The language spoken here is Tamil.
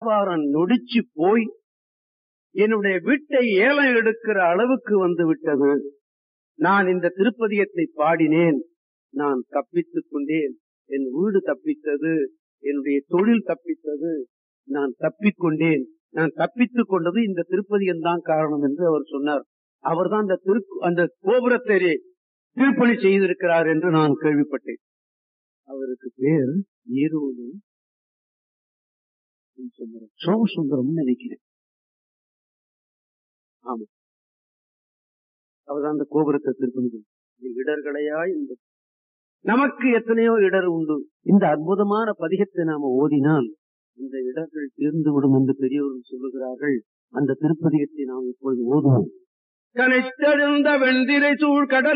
வியாபாரம் நொடிச்சு போய் என்னுடைய வீட்டை ஏலம் எடுக்கிற அளவுக்கு வந்து விட்டது நான் இந்த திருப்பதியத்தை பாடினேன் நான் தப்பித்துக் கொண்டேன் என் வீடு தப்பித்தது என்னுடைய தொழில் தப்பித்தது நான் தப்பிக்கொண்டேன் நான் தப்பித்துக் கொண்டது இந்த திருப்பதியம் தான் காரணம் என்று அவர் சொன்னார் அவர்தான் அந்த திரு அந்த கோபுரத்தை திருப்பணி செய்திருக்கிறார் என்று நான் கேள்விப்பட்டேன் அவருக்கு பேர் ஈரோடு சோமசுந்தரம் நினைக்கிறேன் ஆமா அவர்தான் அந்த கோபுரத்தை திருப்பணி செய்தார். இந்த இடர்களையா இந்த நமக்கு எத்தனையோ இடர் உண்டு இந்த அற்புதமான பதிகத்தை நாம ஓதினால் இந்த இடர்கள் தீர்ந்து விடும் என்று பெரியவர்கள் சொல்லுகிறார்கள் அந்த திருப்பதிகத்தை நாம் இப்பொழுது ஓதுவோம் கனிஷ்டெழுந்த வெண்திரை சூழ் கடல்